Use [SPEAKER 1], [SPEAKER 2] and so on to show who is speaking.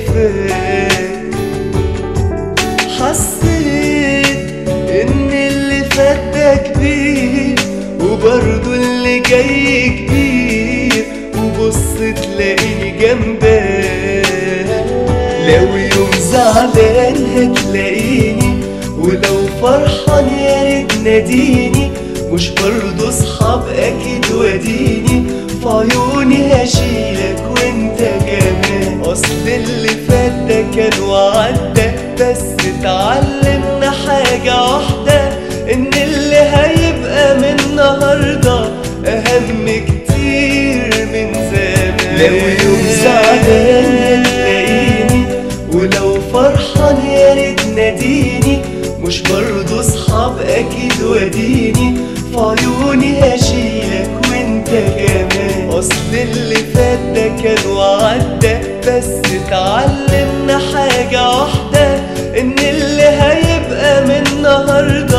[SPEAKER 1] فات حسيت ان اللي فات ده كبير وبرضه اللي جاي كبير وبص تلاقيني جنبك لو يوم زعلان هتلاقيني ولو فرحان يا ريت ناديني مش برضه صحاب اكيد وديني في عيوني هشيلك وانت كمان اصل اللي فات ده كان وعدى بس اتعلمنا حاجة واحدة ان اللي هيبقى من النهاردة اهم كتير من زمان لو يوم زعلان هتلاقيني ولو فرحان يا ريت ناديني مش برضه صحاب اكيد وديني في عيوني هشيلك وانت كمان اصل اللي فات ده كان وعدى بس اتعلمنا حاجة واحدة ان اللي هيبقى من النهارده